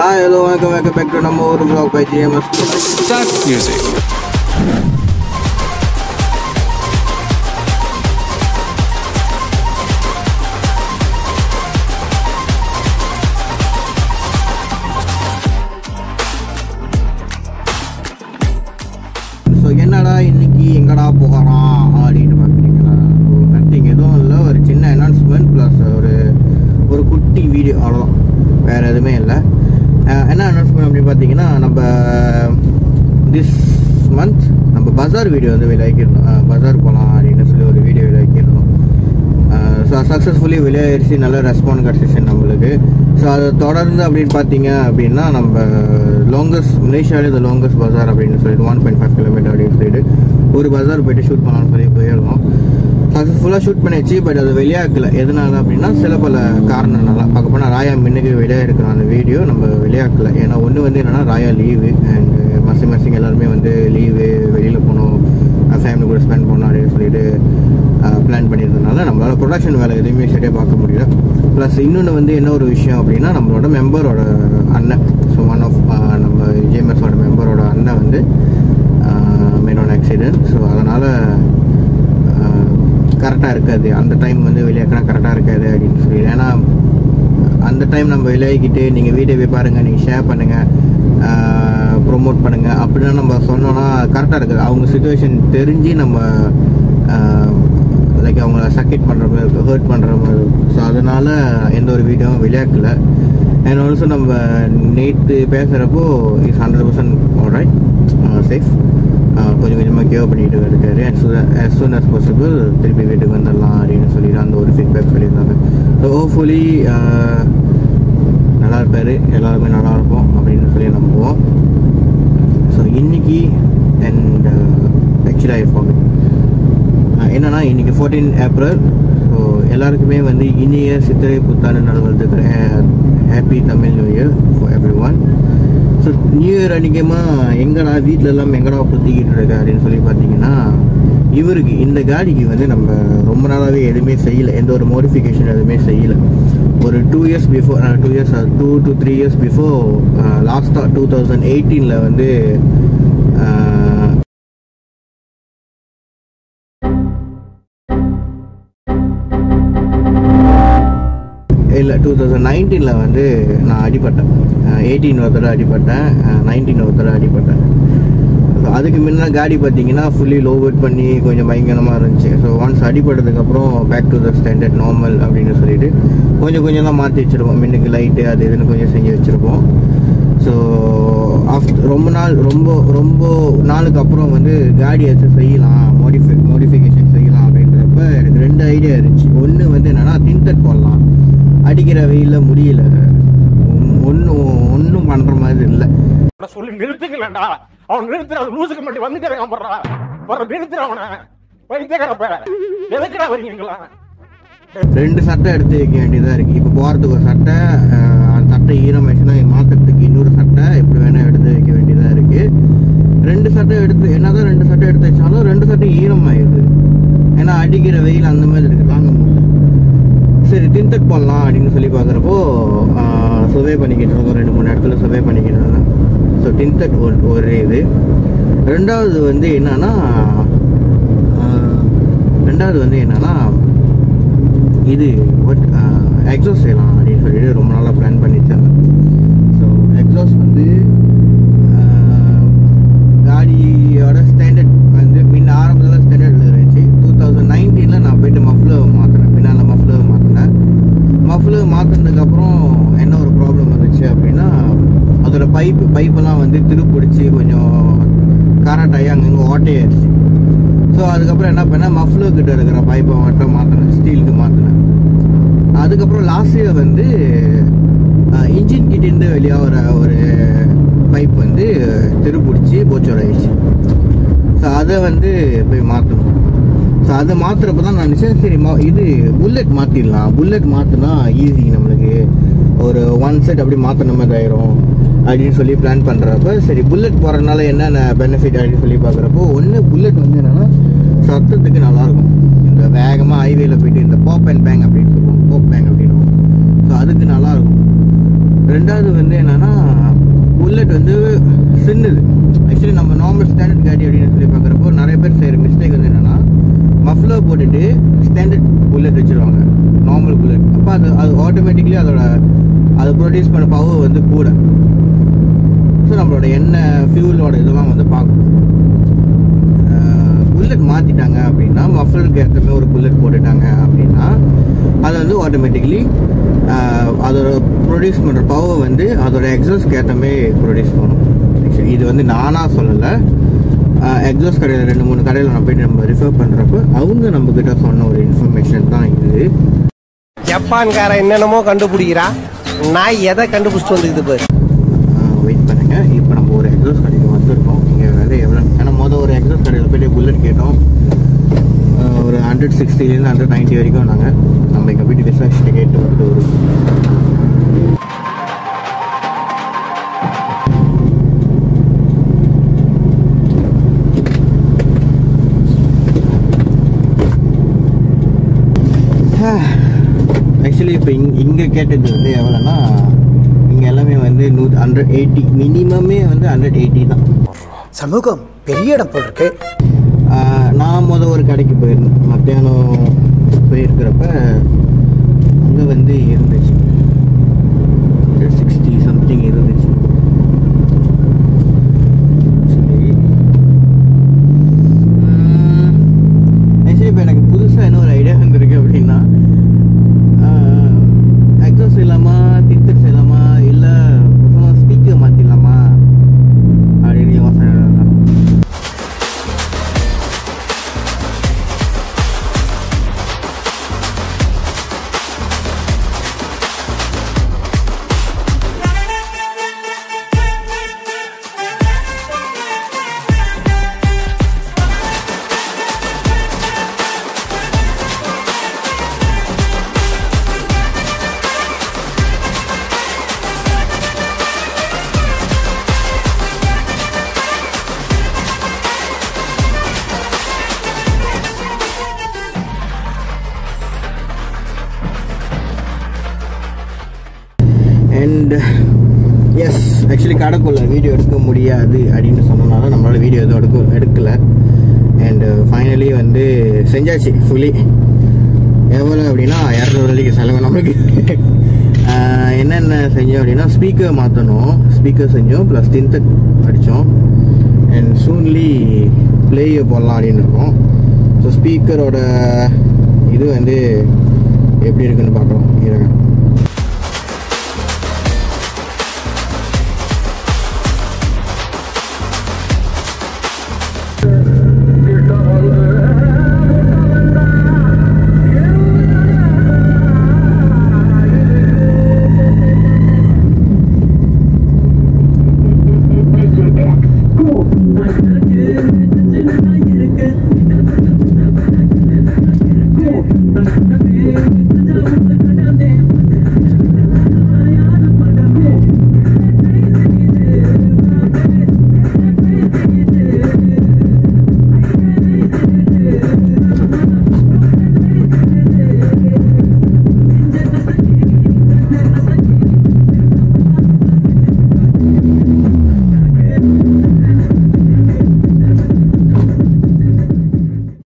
Hi hello வணக்கம் welcome back to நம்ம ஊர் vlog by GMS Start music. So என்னடா இன்னைக்கு எங்கடா போகிறான் அப்படின்னு பார்க்குறீங்களா நத்திங் எதுவும் இல்லை ஒரு சின்ன அனௌன்ஸ்மெண்ட் ப்ளஸ் ஒரு ஒரு குட்டி வீடியோ அவ்வளோதான் வேறு எதுவுமே இல்லை அஹ் என்ன அனௌன்ஸ்மெண்ட் அப்படின்னு பார்த்தீங்கன்னா நம்ம திஸ் மந்த் நம்ம பஜார் வீடியோ வந்து விளையாக்கிருந்தோம் பஜார் போகலாம் அப்படின்னு சொல்லி ஒரு வீடியோ விளையாக்கிருந்தோம் ஸோ சக்ஸஸ்ஃபுல்லி வெளியாயிருச்சு நல்ல ரெஸ்பாண்ட் கிடச்சிச்சு நம்மளுக்கு ஸோ அதை தொடர்ந்து அப்படின்னு பார்த்தீங்க அப்படின்னா நம்ம லாங்கஸ்ட் மலேசியாவில் இந்த லாங்கஸ்ட் பஜார் அப்படின்னு சொல்லிட்டு ஒன் பாயிண்ட் ஃபைவ் கிலோமீட்டர் அப்படின்னு சொல்லிட்டு ஒரு பஜார் போயிட்டு ஷூட் பண்ணலாம்னு சொல்லி போயிருந்தோம் சக்ஸஸ்ஃபுல்லாக ஷூட் பண்ணிச்சு பட் அது வெளியாக்கல எதனால அப்படின்னா சில பல காரணங்களால பார்க்க போனால் ராயா மின்னுக்கு வெளியே இருக்கிற அந்த வீடியோ நம்ம வெளியாக்கல ஏன்னா ஒன்று வந்து என்னன்னா ராயா லீவு அண்ட் மசி மசிங்க எல்லாருமே வந்து லீவு வெளியில் போகணும் ஃபேமிலி கூட ஸ்பெண்ட் பண்ணணும் அப்படின்னு சொல்லிட்டு பிளான் பண்ணியிருந்ததுனால நம்மளால ப்ரொடக்ஷன் வேலை எதுவுமே சரியாக பார்க்க முடியல ப்ளஸ் இன்னொன்று வந்து என்ன ஒரு விஷயம் அப்படின்னா நம்மளோட மெம்பரோட அண்ணன் ஸோ ஒன் ஆஃப் நம்ம ஜேஎம்எஸோட மெம்பரோட அண்ணன் வந்து மெயினான ஆக்சிடென்ட் ஸோ அதனால் கரெக்டாக இருக்காது அந்த டைம் வந்து வெளியாக்கினா கரெக்டாக இருக்காது அப்படின்னு சொல்லி ஏன்னா அந்த டைம் நம்ம விளையாக்கிட்டு நீங்கள் வீடியோ போய் பாருங்கள் நீங்கள் ஷேர் பண்ணுங்கள் ப்ரொமோட் பண்ணுங்கள் அப்படின்னா நம்ம சொன்னோன்னா கரெக்டாக இருக்குது அவங்க சுச்சுவேஷன் தெரிஞ்சு நம்ம லைக் அவங்கள சக்கெட் பண்ணுற மாதிரி ஹர்ட் பண்ணுற மாதிரி ஸோ அதனால் எந்த ஒரு வீடியோவும் விளையாக்கல அண்ட் ஆல்சோ நம்ம நேற்று பேசுகிறப்போ is hundred percent alright safe கொஞ்சம் கொஞ்சமாக கேர் பண்ணிட்டு இருக்காரு and as soon as possible திருப்பி வீட்டுக்கு வந்துடலாம் அப்படின்னு சொல்லிட்டு அந்த ஒரு ஃபீட்பேக் சொல்லியிருந்தாங்க ஸோ ஹோப்ஃபுல்லி நல்லா இருப்பார் எல்லாருமே நல்லா இருப்போம் அப்படின்னு சொல்லி நம்புவோம் ஸோ இன்னைக்கு அண்ட் ஆக்சுவலாக இருப்பாங்க என்னன்னா இன்னைக்கு ஃபோர்டீன் ஏப்ரல் ஸோ எல்லாருக்குமே வந்து இனிய சித்திரை புத்தாண்டு நல்வரத்துக்கு happy Tamil new year for every one so new year அன்றைக்கிமா எங்கடா வீட்டில் எல்லாம் எங்கடா புத்திக்கிட்டு இருக்க அப்படின்னு சொல்லி பார்த்தீங்கன்னா இவருக்கு இந்த காடிக்கு வந்து நம்ம ரொம்ப நாளாகவே எதுவுமே செய்யலை எந்த ஒரு மோடிஃபிகேஷன் எதுவுமே செய்யலை ஒரு two years before two years two to three years before லாஸ்ட்டாக டூ தௌசண்ட் எயிட்டீனில் வந்து ஆஹ், இல்லை டூ தௌசண்ட் நைன்டீனில் வந்து நான் அடிபட்டேன் எயிட்டீன் ஒரு தடவை அடிபட்டேன் நைன்டீன் ஒரு தடவை அடிபட்டேன் So, அதுக்கு முன்ன காடி பார்த்தீங்கன்னா ஃபுல்லி லோவர்ட் பண்ணி கொஞ்சம் பயங்கரமாக இருந்துச்சு ஸோ ஒன்ஸ் அடிபட்டதுக்கப்புறம் back to the standard normal அப்படின்னு சொல்லிட்டு கொஞ்சம் கொஞ்சம் தான் மாற்றி வச்சுருப்போம் மின்னுக்கு லைட்டு அது இதுன்னு கொஞ்சம் செஞ்சு வச்சுருப்போம் ஸோ ஆஃப்டர் ரொம்ப நாள் ரொம்ப ரொம்ப நாளுக்கு அப்புறம் வந்து காடி வச்சு செய்யலாம் மோடிஃபை மோடிஃபிகேஷன் செய்யலாம் அப்படின்றப்ப எனக்கு ரெண்டு ஐடியா இருந்துச்சு ஒன்று வந்து என்னென்னா தின்தட் போடலாம் அடிக்கிற வெயிலில் முடியல ஒன்றும் ஒன்றும் பண்ணுற மாதிரி இல்லை அவனை சொல்லி நிறுத்துக்கலடா அவன் நிறுத்துற அவன் லூசுக்கு மட்டும் வந்துக்கிறேன் போடுறா வர நிறுத்துற அவனை வைத்தியக்காரப்ப எதுக்குடா வரீங்களா ரெண்டு சட்டை எடுத்து வைக்க வேண்டியதாக இருக்குது இப்போ போகிறதுக்கு ஒரு சட்டை அஹ், அந்த சட்டை ஈரமாயிடுச்சுன்னா மாற்றத்துக்கு இன்னொரு சட்டை எப்படி வேணால் எடுத்து வைக்க வேண்டியதாக இருக்குது ரெண்டு சட்டை எடுத்து என்னதான் ரெண்டு சட்டை எடுத்து வச்சாலும் ரெண்டு சட்டை ஈரமாயிடுது ஏன்னா அடிக்கிற வெயில் அந்த மாதிரி இருக்குது தாங்க முடியல சரி தின்தட் போடலாம் அப்படின்னு சொல்லி பார்க்குறப்போ சுவே பண்ணிக்கிட்டு இருக்கோம் ரெண்டு மூணு இடத்துல சுவே பண்ணிக்கிட்டு இருந்தேன் ஸோ தின்தட் ஒரு ஒரு இது ரெண்டாவது வந்து என்னன்னா ஆஹ், ரெண்டாவது வந்து என்னன்னா இது ஒட் எக்ஸாஸ் செய்யலாம் அப்படின்னு சொல்லிட்டு ரொம்ப நாளாக பிளான் பண்ணிட்டாங்க ஸோ எக்ஸாஸ் வந்து ஆஹ், காடியோட ஸ்டாண்டர்ட் வந்து முன்ன ஆரம்பத்தில் ஸ்டாண்டர்டில் இருந்துச்சு டூ தௌசண்ட் நைன்டீனில் நான் போயிட்டு மஃப்ளர் மாற்றினேன் பின்னால் மஃப்ளர் மாற்றினேன் மஃப்ளர் மாற்றினதுக்கப்புறம் என்ன ஒரு ப்ராப்ளம் வந்துச்சு அப்படின்னா அதோட பைப்பு பைப்பெல்லாம் வந்து திருப்பிடிச்சு கொஞ்சம் காராட்டாகி அங்கங்கே ஓட்டையாயிருச்சு ஸோ அதுக்கப்புறம் என்ன பண்ணேன் மஃப்ளர் கிட்ட இருக்கிற பைப்பை மட்டும் மாற்றினேன் ஸ்டீலுக்கு மாற்றினேன் அதுக்கப்புறம் லாஸ்ட் இயர் வந்து இன்ஜின் கிட்டேருந்து வெளியாகிற ஒரு பைப் வந்து திருப்பிடிச்சி போச்சோர் ஆயிடுச்சு ஸோ அதை வந்து போய் மாற்றணும் ஸோ அதை மாற்றுறப்ப தான் நான் நினச்சேன் சரி மா இது புல்லட் மாற்றிடலாம் புல்லட் மாற்றினா ஈஸி நம்மளுக்கு ஒரு ஒன் செட் அப்படி மாற்றின மாதிரி ஆயிரும் அப்படின்னு சொல்லி பிளான் பண்ணுறப்ப சரி புல்லட் போகிறதுனால என்னென்ன பெனிஃபிட் அப்படின்னு சொல்லி பார்க்குறப்போ ஒன்று புல்லட் வந்து என்னென்னா சத்தத்துக்கு நல்லாயிருக்கும் இந்த வேகமாக ஹைவேல போயிட்டு இந்த பாப் அண்ட் பேங் அப்படின்னு சொல்லுவோம் பாப் பேங் அப்படின்னு ஸோ அதுக்கு நல்லாயிருக்கும் ரெண்டாவது வந்து என்னன்னா புல்லட் வந்து சின்னது ஆக்சுவலி நம்ம நார்மல் ஸ்டாண்டர்ட் காடி அப்படின்னு சொல்லி பார்க்குறப்போ நிறைய பேர் செய்கிற மிஸ்டேக் வந்து என்னன்னா மஃப்லர் போட்டுட்டு ஸ்டாண்டர்ட் புல்லட் வச்சிருவாங்க நார்மல் புல்லட் அப்போ அது அது ஆட்டோமேட்டிக்லி அதோட அதை ப்ரொடியூஸ் பண்ண பவர் வந்து கூட ஸோ நம்மளோட எண்ணெய் ஃபியூலோட இதெல்லாம் வந்து பார்க்கணும் புல்லட் மாற்றிட்டாங்க அப்படின்னா மஃபலருக்கு ஏற்ற மாதிரி ஒரு புல்லட் போட்டுட்டாங்க அப்படின்னா அது வந்து ஆட்டோமேட்டிக்லி அதோட ப்ரொடியூஸ் பண்ணுற பவர் வந்து அதோட எக்ஸாஸ்க்கு ஏற்ற மாதிரி ப்ரொடியூஸ் பண்ணும் Actually, இது வந்து நானாக சொல்லலை எக்ஸாஸ் கடையில் ரெண்டு மூணு கடையில் நான் போயிட்டு நம்ம ரிஃபர் பண்ணுறப்ப அவங்க நம்மக்கிட்ட சொன்ன ஒரு இன்ஃபர்மேஷன் தான் இது ஜப்பான்காரன் என்னென்னமோ கண்டுபிடிக்கிறான் நான் எதை கண்டுபிடிச்சிட்டு வந்துக்குது பாரு வெயிட் பண்ணுங்க இப்போ நம்ம ஒரு எக்ஸாஸ் கடைக்கு வந்திருக்கோம் இங்கே விலை எவ்வளோ ஏன்னா மொதல் ஒரு எக்ஸாஸ் கடையில் போயிட்டு புல்லட் கேட்டோம் ஆஹ் ஒரு ஹண்ட்ரட் சிக்ஸ்டிலேருந்து ஹண்ட்ரட் நைன்ட்டி வரைக்கும் நாங்கள் நம்ம இங்கே போயிட்டு விசாரிச்சுட்டு கேட்டு வந்து ஒரு ஆக்சுவலி இப்போ இங் இங்கே கேட்டது வந்து எவ்வளோன்னா இங்கே எல்லாமே வந்து நூ ஹண்ட்ரட் எயிட்டி மினிமமே வந்து ஹண்ட்ரட் எயிட்டி தான் சமூகம் பெரிய இடம் போல் இருக்கு ஆஹ் நான் முத ஒரு கடைக்கு போயிருந்தேன் மத்தியானம் போயிருக்கிறப்ப அங்கே வந்து இருந்துச்சு சிக்ஸ்டி சம்திங் இருந்துச்சு சரி ஆக்சுவலி இப்போ எனக்கு புதுசாக என்ன ஒரு ஐடியா வந்திருக்கு அப்படின்னா எக்ஸாஸ் இல்லாமா டிக்டக்ஸ் இல்லாமா இல்லை ஸ்பீக்கர் மாற்றிடலாமா அப்படின்னு யோசனை தான் அண்ட் எஸ் ஆக்சுவலி கடைக்குள்ள வீடியோ எடுக்க முடியாது அப்படின்னு சொன்னனால நம்மளால வீடியோ எதுவும் எடுக்க எடுக்கல அண்ட் ஃபைனலி வந்து செஞ்சாச்சு ஃபுல்லி எவ்வளோ அப்படின்னா இரநூறு வரைக்கும் செலவு நம்மளுக்கு ஆஹ் என்னென்ன செஞ்சோம் அப்படின்னா ஸ்பீக்கர் மாற்றணும் ஸ்பீக்கர் செஞ்சோம் ப்ளஸ் தின்தட் அடித்தோம் அண்ட் சூன்லி பிளேயை போடலாம் அப்படின்னு இருக்கோம் ஸோ ஸ்பீக்கரோட இது வந்து எப்படி இருக்குன்னு பார்க்கலாம் இருங்க Thank you.